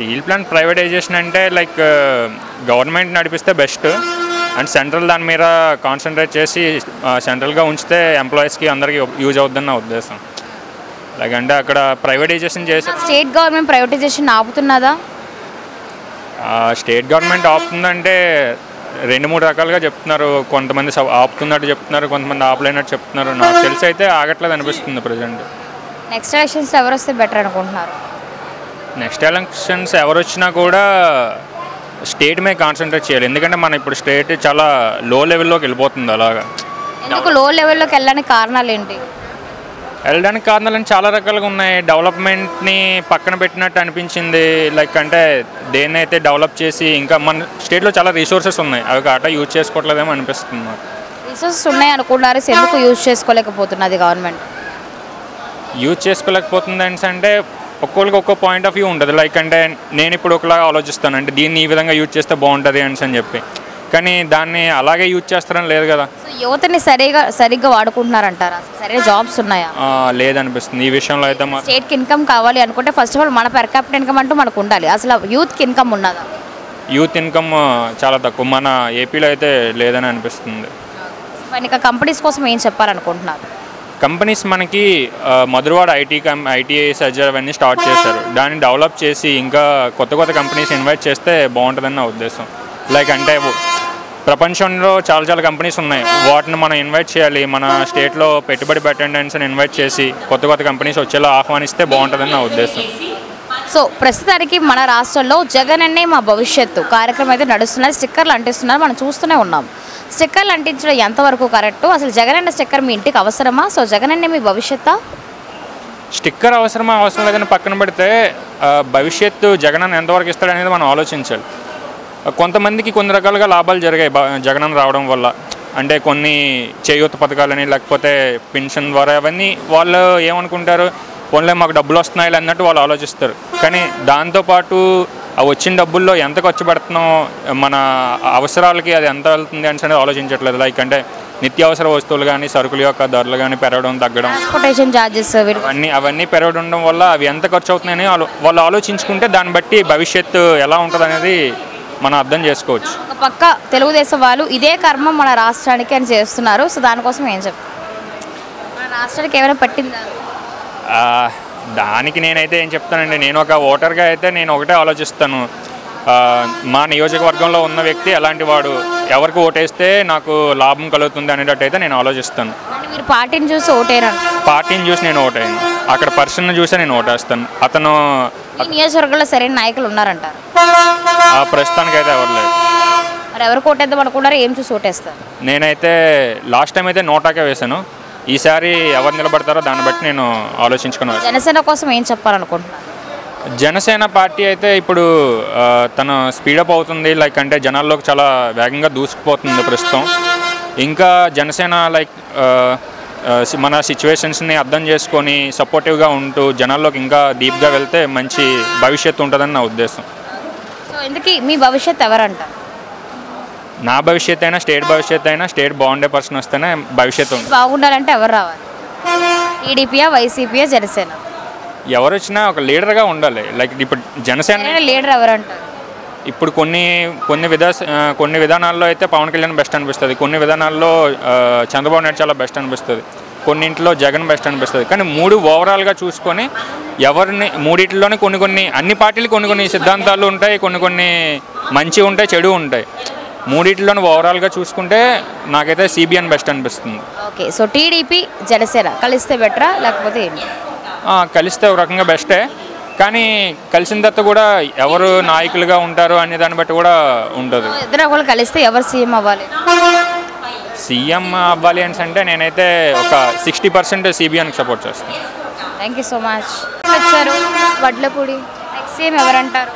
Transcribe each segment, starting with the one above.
Steel plant privatisation అంటే like government నడిపిస్తే best and central దాని మీద కాన్సన్ట్రేట్ చేసి సెంట్రల్గా ఉంచితే ఎంప్లాయీస్కి అందరికీ యూజ్ అవుద్దని నా ఉద్దేశం లైక్ అంటే అక్కడ ప్రైవేటైజేషన్ చేసి స్టేట్ గవర్నమెంట్ ప్రైవేటైజేషన్ ఆపుతున్నదా స్టేట్ గవర్నమెంట్ ఆపుతుందంటే రెండు మూడు రకాలుగా చెప్తున్నారు కొంతమంది స- ఆపుతున్నట్టు చెప్తున్నారు కొంతమంది ఆపలేనట్టు చెప్తున్నారు నాకు తెలిసి అయితే ఆగట్లేదు అనిపిస్తుంది ప్రజెంట్ నెక్స్ట్ ఎలక్షన్స్లో ఎవరు వస్తే బెటర్ అనుకుంటున్నారు నెక్స్ట్ ఎలక్షన్స్ ఎవరు వచ్చినా కూడా స్టేట్ మీద కాన్సన్ట్రేట్ చేయాలి ఎందుకంటే మన ఇప్పుడు స్టేట్ చాలా లో లెవెల్లోకి వెళ్ళిపోతుంది అలాగా ఎందుకు లో లెవెల్లోకి వెళ్ళడానికి కారణాలు ఏంటి వెళ్ళడానికి కారణాలు చాలా రకాలుగా ఉన్నాయి డెవలప్మెంట్ని పక్కన పెట్టినట్టు అనిపించింది లైక్ అంటే దేన్ని అయితే డెవలప్ చేసి ఇంకా మన స్టేట్లో చాలా రిసోర్సెస్ ఉన్నాయి అవి కాట యూజ్ చేసుకోవట్లేదేమో అనిపిస్తుంది నాకు రిసోర్సెస్ ఉన్నాయి అనుకున్నారు సో ఎందుకు యూజ్ చేసుకోలేకపోతున్నది గవర్నమెంట్ యూజ్ చేసుకోలేకపోతుంది అనేసి అంటే ఒక్కొక్కరికి ఒక్కో పాయింట్ ఆఫ్ వ్యూ ఉంటుంది లైక్ అంటే నేను ఇప్పుడు ఒకలాగా ఆలోచిస్తాను అంటే దీన్ని ఈ విధంగా యూజ్ చేస్తే బాగుంటుంది అనేసి అని చెప్పి కానీ దాన్ని అలాగే యూజ్ చేస్తారని లేదు కదా సో యువతని సరిగా సరిగ్గా వాడుకుంటున్నారంటారా అసలు సరైన జాబ్స్ ఉన్నాయా ఆ, లేదనిపిస్తుంది ఈ విషయంలో అయితే మా స్టేట్కి ఇన్కమ్ కావాలి అనుకుంటే ఫస్ట్ ఆఫ్ ఆల్ మన పెర్ క్యాపిటల్ ఇన్కమ్ అంటూ మనకు ఉండాలి అసలు యూత్కి ఇన్కమ్ ఉన్నదా యూత్ ఇన్కమ్ చాలా తక్కువ మన ఏపీలో అయితే లేదని అనిపిస్తుంది మరి ఇంకా కంపెనీస్ కోసం ఏం చెప్పాలనుకుంటున్నారు కంపెనీస్ మనకి ఆ, మధురవాడ ఐటీ కం ఐటీఐ సర్జర్ అవన్నీ స్టార్ట్ చేశారు దాన్ని డెవలప్ చేసి ఇంకా కొత్త కొత్త కంపెనీస్ ఇన్వైట్ చేస్తే బాగుంటుందని నా ఉద్దేశం లైక్ అంటే ప్రపంచంలో చాలా చాలా కంపెనీస్ ఉన్నాయి వాటిని మనం ఇన్వైట్ చేయాలి మన స్టేట్లో పెట్టుబడి పెట్టండి అని ఇన్వైట్ చేసి కొత్త కొత్త కంపెనీస్ వచ్చేలా ఆహ్వానిస్తే బాగుంటుందని నా ఉద్దేశం సో ప్రస్తుతానికి మన రాష్ట్రంలో జగన్ అన్నే మా భవిష్యత్తు కార్యక్రమం అయితే నడుస్తున్నది స్టిక్కర్లు అంటిస్తున్నారు మనం చూస్తూనే ఉన్నాం స్టిక్కర్లు అంటించడం ఎంతవరకు కరెక్ట్ అసలు జగన్ అన్న స్టిక్కర్ మీ ఇంటికి అవసరమా సో జగన్ అన్నే మీ భవిష్యత్తా స్టిక్కర్ అవసరమా అవసరం లేదని పక్కన పెడితే ఆ, భవిష్యత్తు జగనన్న ఎంతవరకు ఇస్తాడు అనేది మనం ఆలోచించాలి ఆ, కొంతమందికి కొన్ని రకాలుగా లాభాలు జరిగాయి బ- జగనన్న రావడం వల్ల అంటే కొన్ని చేయూత పథకాలని లేకపోతే పెన్షన్ ద్వారా అవన్నీ వాళ్ళు ఏమనుకుంటారు పోన్లే మాకు డబ్బులు వస్తున్నాయి అన్నట్టు వాళ్ళు ఆలోచిస్తారు కానీ దాంతోపాటు ఆ వచ్చిన డబ్బుల్లో ఎంత ఖర్చు పెడుతున్నాం మన అవసరాలకి అది ఎంత వెళ్తుంది అని అనేది ఆలోచించట్లేదు లైక్ అంటే నిత్యావసర వస్తువులు కానీ సరుకుల యొక్క ధరలు కానీ పెరగడం తగ్గడం ట్రాన్స్పోర్టేషన్ ఛార్జెస్ అవన్నీ అవన్నీ పెరగడం వల్ల అవి ఎంత ఖర్చు అవుతున్నాయని ఆలో- వాళ్ళు ఆలోచించుకుంటే దాన్ని బట్టి భవిష్యత్తు ఎలా ఉంటుంది అనేది మనం అర్థం చేసుకోవచ్చు ఒక పక్క తెలుగుదేశం వాళ్ళు ఇదే కర్మ మన రాష్ట్రానికి అని చేస్తున్నారు సో దానికోసం ఏం చెప్తారు మన రాష్ట్రానికి ఏమైనా పట్టిందా ఆ, దానికి నేనైతే ఏం చెప్తానండి నేను ఒక ఓటర్గా అయితే నేను ఒకటే ఆలోచిస్తాను ఆ, మా నియోజకవర్గంలో ఉన్న వ్యక్తి ఎలాంటి వాడు ఎవరికి ఓటేస్తే నాకు లాభం కలుగుతుంది అనేటట్టు అయితే నేను ఆలోచిస్తాను అంటే మీరు పార్టీని చూసి ఓటేరంట పార్టీని చూసి నేను ఓటేయను అక్కడ పర్సన్ చూసి నేను ఓటేస్తాను అతను ఈ నియోజకవర్గంలో సరైన నాయకులు ఉన్నారంటారు ఆ ప్రస్తుతానికి అయితే ఎవరు లేదు మరి ఎవరికి ఓటేద్దాం అనుకున్నారో ఏం చూసి ఓటేస్తారు నేనైతే లాస్ట్ టైం అయితే నోటాకే వేశాను ఈసారి ఎవరు నిలబడతారో దాన్ని బట్టి నేను ఆలోచించుకున్నాను జనసేన కోసం ఏం చెప్పాలనుకుంటున్నారు జనసేన పార్టీ అయితే ఇప్పుడు ఆ, తను స్పీడప్ అవుతుంది లైక్ అంటే జనాల్లోకి చాలా వేగంగా దూసుకుపోతుంది ప్రస్తుతం ఇంకా జనసేన లైక్ ఆ, ఆ, సి- మన సిచ్యువేషన్స్ని అర్థం చేసుకొని సపోర్టివ్గా ఉంటూ జనాల్లోకి ఇంకా డీప్గా వెళ్తే మంచి భవిష్యత్తు ఉంటుందని నా ఉద్దేశం సో ఇందుకీ మీ భవిష్యత్ ఎవరంటారు నా భవిష్యత్తు అయినా స్టేట్ భవిష్యత్తు అయినా స్టేట్ బాగుండే పర్సన్ వస్తేనే భవిష్యత్తు ఉంటుంది బాగుండాలంటే ఎవరు రావాలి టీడీపీయా వైసీపీయా జనసేన ఎవరు వచ్చినా ఒక లీడర్గా ఉండాలి లైక్ ఇప్పుడు జనసేన సరైన లీడర్ ఎవరంటారు ఇప్పుడు కొన్ని కొన్ని విధా ఆ, కొన్ని విధానాల్లో అయితే పవన్ కళ్యాణ్ బెస్ట్ అనిపిస్తుంది కొన్ని విధానాల్లో ఆ, చంద్రబాబు నాయుడు చాలా బెస్ట్ అనిపిస్తుంది కొన్నింటిలో జగన్ బెస్ట్ అనిపిస్తుంది కానీ మూడు ఓవరాల్గా చూసుకొని ఎవరిని మూడిట్లోనే కొన్ని కొన్ని అన్ని పార్టీలు కొన్ని కొన్ని సిద్ధాంతాలు ఉంటాయి కొన్ని కొన్ని మంచి ఉంటాయి చెడు ఉంటాయి మూడిట్లోనే ఓవరాల్గా చూసుకుంటే నాకైతే సిబిఎన్ బెస్ట్ అనిపిస్తుంది ఓకే సో టీడీపీ జనసేన కలిస్తే బెటరా లేకపోతే ఏంటి ఆ, కలిస్తే ఒక రకంగా బెస్టే కానీ కలిసిన తర్వాత కూడా ఎవరు నాయకులుగా ఉంటారు అనే దాన్ని బట్టి కూడా ఉంటుంది సో ఇద్దరు ఒకళ్ళు కలిస్తే ఎవరు సీఎం అవ్వాలి సీఎం అవ్వాలి అని అంటే నేనైతే ఒక సిక్స్టీ పర్సెంట్ సిబిఎన్కి సపోర్ట్ చేస్తాను థ్యాంక్ యూ సో మచ్ వచ్చారు వడ్లపూడి నెక్స్ట్ సీఎం ఎవరంటారు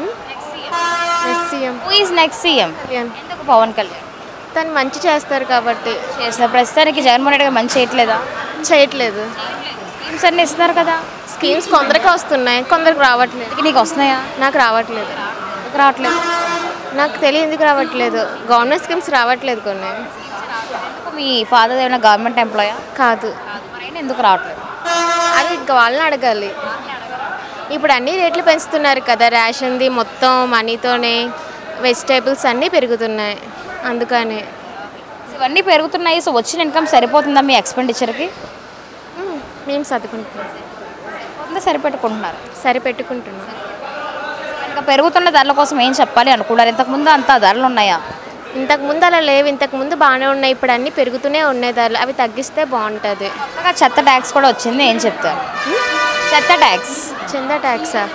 CM who is next CM ఎందుకు పవన్ కళ్యాణ్ తను మంచి చేస్తారు కాబట్టి చేసిన ప్రస్తుతానికి జగన్మోహన్ రెడ్డి గారు మంచి చేయట్లేదా చేయట్లేదు స్కీమ్స్ అన్ని ఇస్తున్నారు కదా స్కీమ్స్ కొందరికి వస్తున్నాయి కొందరికి రావట్లేదు అందుకే నీకు వస్తున్నాయా నాకు రావట్లేదు ఎందుకు రావట్లేదు నాకు తెలియదు ఎందుకు రావట్లేదు గవర్నమెంట్ స్కీమ్స్ రావట్లేదు కొన్ని ఎందుకు మీ ఫాదర్ ఏమైనా గవర్నమెంట్ ఎంప్లాయా కాదు మరి అయినా ఎందుకు రావట్లేదు అది ఇంకా వాళ్ళని అడగాలి ఇప్పుడు అన్ని రేట్లు పెంచుతున్నారు కదా రేషన్ది మొత్తం మనీతోనే వెజిటేబుల్స్ అన్నీ పెరుగుతున్నాయి అందుకని ఇవన్నీ పెరుగుతున్నాయి సో వచ్చిన ఇన్కమ్ సరిపోతుందా మీ ఎక్స్పెండిచర్కి మ్మ్, మేము చదువుకుంటున్నాం సరిపోతుందా సరిపెట్టుకుంటున్నారు సరిపెట్టుకుంటున్నాం ఇంకా పెరుగుతున్న ధరల కోసం ఏం చెప్పాలి అనుకున్నారు ఇంతకుముందు అంత ధరలు ఉన్నాయా ఇంతకు ముందు అలా లేవు ఇంతకు ముందు బాగానే ఉన్నాయి ఇప్పుడు అన్నీ పెరుగుతూనే ఉన్నాయి ధరలు అవి తగ్గిస్తే బాగుంటుంది కొత్తగా చెత్త ట్యాక్స్ కూడా వచ్చింది ఏం చెప్తారు చెత్త ట్యాక్స్ చంద ట్యాక్సా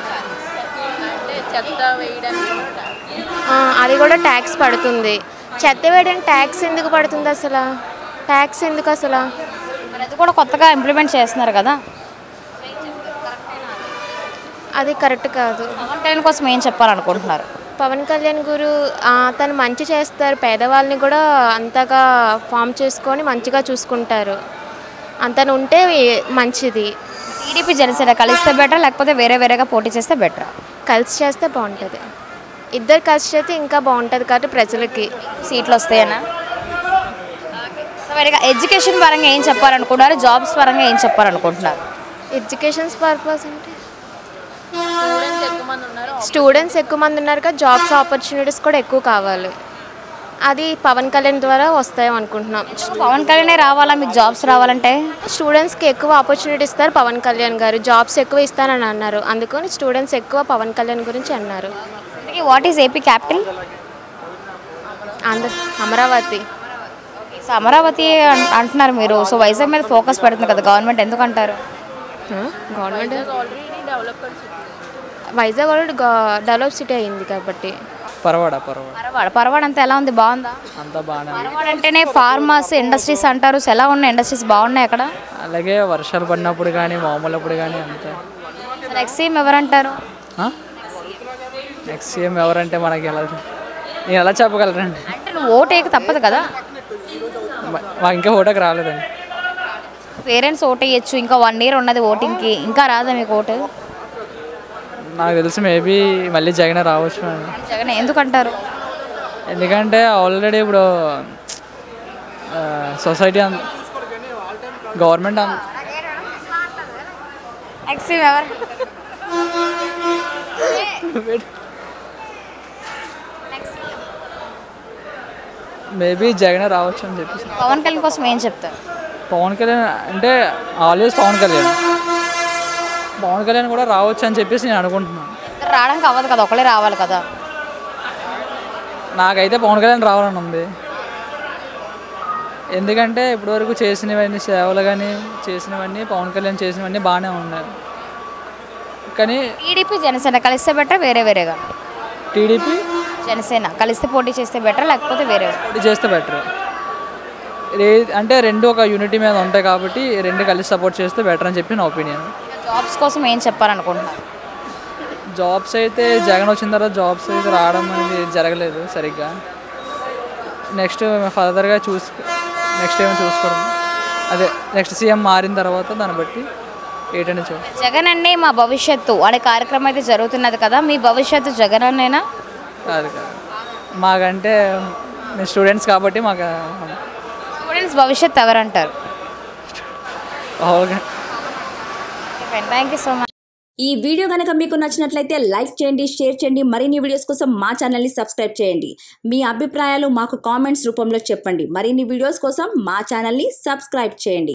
ఆ, అది కూడా ట్యాక్స్ పడుతుంది చెత్త వేయడానికి ట్యాక్స్ ఎందుకు పడుతుంది అసలు ట్యాక్స్ ఎందుకు అసలు మరి అది కూడా కొత్తగా ఇంప్లిమెంట్ చేస్తున్నారు కదా అది కరెక్ట్ కాదు పవన్ కళ్యాణ్ కోసం ఏం చెప్పాలనుకుంటున్నారు పవన్ కళ్యాణ్ గురు ఆ, తను మంచి చేస్తారు పేదవాళ్ళని కూడా అంతగా ఫామ్ చేసుకొని మంచిగా చూసుకుంటారు అంతను ఉంటే మంచిది టీడీపీ జనసేన కలిస్తే బెటర్ లేకపోతే వేరే వేరేగా పోటీ చేస్తే బెటర్ కలిసి చేస్తే బాగుంటుంది ఇద్దరు కలిసి చేస్తే ఇంకా బాగుంటుంది కాబట్టి ప్రజలకి సీట్లు వస్తాయనా సో మరి ఎడ్యుకేషన్ పరంగా ఏం చెప్పాలనుకుంటున్నారు జాబ్స్ పరంగా ఏం చెప్పాలనుకుంటున్నారు ఎడ్యుకేషన్స్ పర్పస్ అంటే స్టూడెంట్స్ ఎక్కువ మంది ఉన్నారు కదా జాబ్స్ ఆపర్చునిటీస్ కూడా ఎక్కువ కావాలి అది పవన్ కళ్యాణ్ ద్వారా వస్తాయో అనుకుంటున్నాం పవన్ కళ్యాణే రావాలా మీకు జాబ్స్ రావాలంటే స్టూడెంట్స్కి ఎక్కువ ఆపర్చునిటీ ఇస్తారు పవన్ కళ్యాణ్ గారు జాబ్స్ ఎక్కువ ఇస్తానని అన్నారు అందుకని స్టూడెంట్స్ ఎక్కువ పవన్ కళ్యాణ్ గురించి అన్నారు what is AP capital Andhra Amaravati so Amaravati అన్- అంటున్నారు మీరు సో వైజాగ్ మీద ఫోకస్ పెడుతుంది కదా గవర్నమెంట్ ఎందుకు అంటారు government Vizag already develop city అయింది కాబట్టి పర్వాడా పర్వాడ పరవాడ పరవాడ అంతా ఎలా ఉంది బాగుందా అంతా బాగానే ఉంది. పరవాడ అంటేనే ఫార్మర్స్ ఇండస్ట్రీస్ అంటారు సో ఎలా ఉన్నాయి ఇండస్ట్రీస్ బాగున్నాయి అక్కడ అలాగే వర్షాలు పడినప్పుడు కానీ మామూలప్పుడు కానీ అంతా నెక్స్ట్ సీఎం ఎవరంటారు నెక్స్ట్ సీఎం ఎవరంటే మనకి ఎలా నేను ఎలా చెప్పగలరండి అంటే నువ్వు ఓటు వేయక తప్పదు కదా మా- మాకు ఇంకా ఓటకు రాలేదండి పేరెంట్స్ ఓటు వేయచ్చు ఇంకా వన్ ఇయర్ ఉన్నది ఓటింగ్కి ఇంకా రాదా మీకు ఓటు నాకు తెలిసి మేబీ మళ్ళీ జగన్ రావచ్చు అని జగన్ ఎందుకంటారు ఎందుకంటే ఆల్రెడీ ఇప్పుడు సొసైటీ అంత గవర్నమెంట్ అంత నెక్స్ట్ సీఎం ఎవరు మేబీ జగన్ రావచ్చు అని చెప్పేసి పవన్ కళ్యాణ్ కోసం ఏం చెప్తారు పవన్ కళ్యాణ్ అంటే ఆల్వేస్ పవన్ కళ్యాణ్ పవన్ కళ్యాణ్ కూడా రావచ్చు అని చెప్పేసి నేను అనుకుంటున్నాను ఇద్దరు రావడానికి అవ్వదు కదా ఒకళ్ళే రావాలి కదా నాకైతే పవన్ కళ్యాణ్ రావాలని ఉంది ఎందుకంటే ఇప్పటివరకు చేసినవన్నీ సేవలు కానీ చేసినవన్నీ పవన్ కళ్యాణ్ చేసినవన్నీ బాగానే ఉన్నాయి కానీ టీడీపీ జనసేన కలిస్తే బెటర్ వేరే వేరేగా టీడీపీ జనసేన కలిస్తే పోటీ చేస్తే బెటర్ లేకపోతే వేరే పోటీ చేస్తే బెటర్ అంటే రెండు ఒక యూనిటీ మీద ఉంటాయి కాబట్టి రెండు కలిసి సపోర్ట్ చేస్తే బెటర్ అని చెప్పి నా ఒపీనియన్ జాబ్స్ కోసం ఏం చెప్పాలనుకుంటున్నారు జాబ్స్ అయితే జగన్ వచ్చిన తర్వాత జాబ్స్ అయితే రావడం అనేది జరగలేదు సరిగ్గా నెక్స్ట్ ఫర్దర్గా చూసు నెక్స్ట్ ఏమో చూసుకోవడం అదే నెక్స్ట్ సీఎం మారిన తర్వాత దాన్ని బట్టి ఏంటనే చూ జగన్ అన్నే మా భవిష్యత్తు అనే కార్యక్రమం అయితే జరుగుతున్నది కదా మీ భవిష్యత్తు జగన్ అన్నేనా కాదు కాదు మాకంటే మేము స్టూడెంట్స్ కాబట్టి మాకు స్టూడెంట్స్ భవిష్యత్తు ఎవరంటారు మామూలుగా థ్యాంక్ యూ సో మచ్ ఈ వీడియో కనుక మీకు నచ్చినట్లయితే లైక్ చేయండి షేర్ చేయండి మరిన్ని వీడియోస్ కోసం మా ఛానల్ని సబ్స్క్రైబ్ చేయండి మీ అభిప్రాయాలు మాకు కామెంట్స్ రూపంలో చెప్పండి మరిన్ని వీడియోస్ కోసం మా ఛానల్ని సబ్స్క్రైబ్ చేయండి